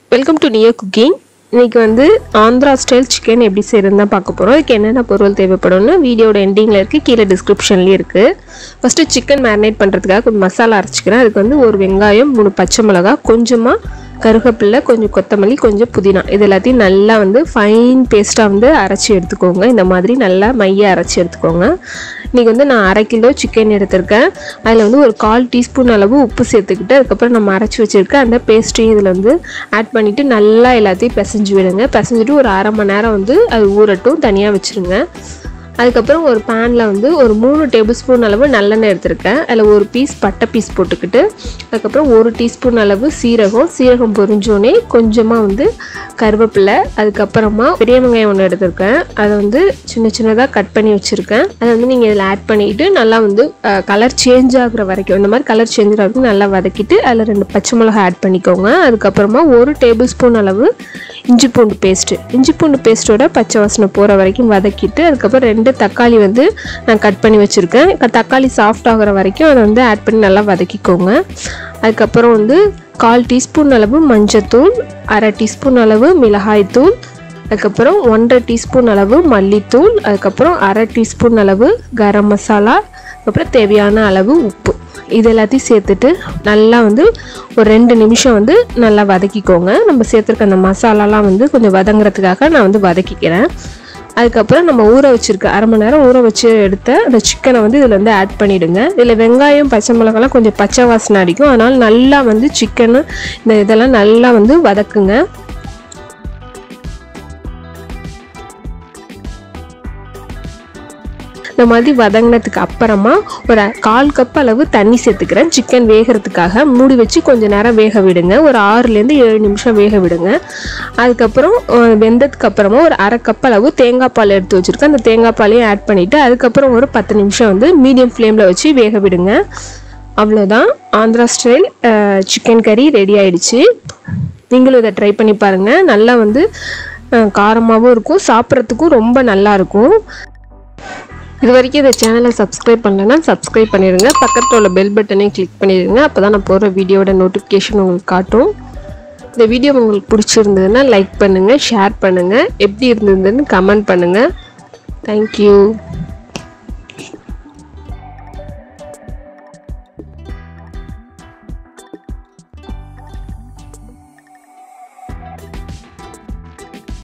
welcome to neo cooking இன்னைக்கு வந்து Andhra style chicken எப்படி செய்யறதுன்னு தான் பார்க்க போகிறோம் இதுக்கு என்னென்ன பொருள் தேவைப்படும்னு வீடியோட எண்டிங்கில் இருக்குது கீழே டிஸ்கிரிப்ஷன்லேயும் இருக்குது ஃபஸ்ட்டு சிக்கன் மேரினேட் பண்ணுறதுக்காக கொஞ்சம் மசாலா அரைச்சிக்கிறேன் அதுக்கு வந்து ஒரு வெங்காயம் மூணு பச்சை மிளகா கொஞ்சமாக கருவேப்பிலை கொஞ்சம் கொத்தமல்லி கொஞ்சம் புதினா இது எல்லாத்தையும் நல்லா வந்து ஃபைன் பேஸ்ட்டாக வந்து அரைச்சி எடுத்துக்கோங்க இந்த மாதிரி நல்லா மைய அரைச்சி எடுத்துக்கோங்க இன்றைக்கி வந்து நான் அரை கிலோ சிக்கன் எடுத்திருக்கேன் அதில் வந்து ஒரு கால் டீஸ்பூன் அளவு உப்பு சேர்த்துக்கிட்டு அதுக்கப்புறம் நம்ம அரைச்சி வச்சுருக்க அந்த பேஸ்ட்டையும் இதில் வந்து ஆட் பண்ணிவிட்டு நல்லா எல்லாத்தையும் பிசைஞ்சு விடுங்க பிசைஞ்சிட்டு ஒரு அரை மணி நேரம் வந்து அது ஊறட்டும் தனியாக வச்சுருங்க அதுக்கப்புறம் ஒரு பேனில் வந்து ஒரு மூணு டேபிள் ஸ்பூன் அளவு நல்லெண்ணெய் எடுத்திருக்கேன் அதில் ஒரு பீஸ் பட்டை பீஸ் போட்டுக்கிட்டு அதுக்கப்புறம் ஒரு டீஸ்பூன் அளவு சீரகம் சீரகம் பொரிஞ்சோடனே கொஞ்சமாக வந்து கருவேப்பிலை அதுக்கப்புறமா பெரிய வெங்காயம் ஒன்று எடுத்திருக்கேன் அதை வந்து சின்ன சின்னதாக கட் பண்ணி வச்சுருக்கேன் அதை வந்து நீங்கள் இதில் ஆட் பண்ணிவிட்டு நல்லா வந்து கலர் சேஞ்ச் ஆகுற வரைக்கும் இந்த மாதிரி கலர் சேஞ்ச் ஆகுறது நல்லா வதக்கிட்டு அதில் ரெண்டு பச்சை மிளகா ஆட் பண்ணிக்கோங்க அதுக்கப்புறமா ஒரு டேபிள் ஸ்பூன் அளவு இஞ்சி பூண்டு பேஸ்ட்டு இஞ்சி பூண்டு பேஸ்ட்டோட பச்சை வாசனை போகிற வரைக்கும் வதக்கிட்டு அதுக்கப்புறம் ரெண்டு தக்காளி வந்து நான் கட் பண்ணி வச்சுருக்கேன் தக்காளி சாஃப்ட் ஆகிற வரைக்கும் அதை வந்து ஆட் பண்ணி நல்லா வதக்கிக்கோங்க அதுக்கப்புறம் வந்து கால் டீஸ்பூன் அளவு மஞ்சத்தூள் அரை டீஸ்பூன் அளவு மிளகாய்த்தூள் அதுக்கப்புறம் ஒன்றரை டீஸ்பூன் அளவு மல்லித்தூள் அதுக்கப்புறம் அரை டீஸ்பூன் அளவு கரம் மசாலா அதுக்கப்புறம் தேவையான அளவு உப்பு இது எல்லாத்தையும் சேர்த்துட்டு நல்லா வந்து ஒரு ரெண்டு நிமிஷம் வந்து நல்லா வதக்கிக்கோங்க நம்ம சேர்த்துருக்க அந்த மசாலாலாம் வந்து கொஞ்சம் வதங்குறதுக்காக நான் வந்து வதக்கிக்கிறேன் அதுக்கப்புறம் நம்ம ஊற வச்சுருக்க அரை மணி நேரம் ஊற வச்சு எடுத்த அந்த சிக்கனை வந்து இதில் வந்து ஆட் பண்ணிவிடுங்க இதில் வெங்காயம் பச்சை மிளகாலாம் கொஞ்சம் பச்சை வாசனை அடிக்கும் அதனால் நல்லா வந்து சிக்கனு இந்த இதெல்லாம் நல்லா வந்து வதக்குங்க இந்த மாதிரி வதங்கினதுக்கு அப்புறமா ஒரு கால் கப் அளவு தண்ணி சேர்த்துக்கிறேன் சிக்கன் வேகிறதுக்காக மூடி வச்சு கொஞ்சம் நேரம் வேக விடுங்க ஒரு ஆறுலேருந்து ஏழு நிமிஷம் வேக விடுங்க அதுக்கப்புறம் வெந்ததுக்கு அப்புறமா ஒரு அரை கப் அளவு தேங்காய் பால் எடுத்து வச்சுருக்கேன் அந்த தேங்காய் பாலையும் ஆட் பண்ணிவிட்டு அதுக்கப்புறம் ஒரு பத்து நிமிஷம் வந்து மீடியம் ஃப்ளேமில் வச்சு வேக விடுங்க அவ்வளோதான் ஆந்திரா ஸ்டைல் சிக்கன் கறி ரெடி ஆயிடுச்சு நீங்களும் இதை ட்ரை பண்ணி பாருங்கள் நல்லா வந்து காரமாகவும் இருக்கும் சாப்பிட்றதுக்கும் ரொம்ப நல்லாயிருக்கும் இது வரைக்கும் இந்த சேனலை சப்ஸ்கிரைப் பண்ணலன்னா சப்ஸ்கிரைப் பண்ணிடுங்க பக்கத்தில் உள்ள பெல் பட்டனையும் கிளிக் பண்ணிடுங்க அப்போ தான் நான் போகிற வீடியோட நோட்டிஃபிகேஷன் உங்களுக்கு காட்டும் இந்த வீடியோ உங்களுக்கு பிடிச்சிருந்ததுன்னா லைக் பண்ணுங்கள் ஷேர் பண்ணுங்கள் எப்படி இருந்ததுன்னு கமெண்ட் பண்ணுங்கள் தேங்க்யூ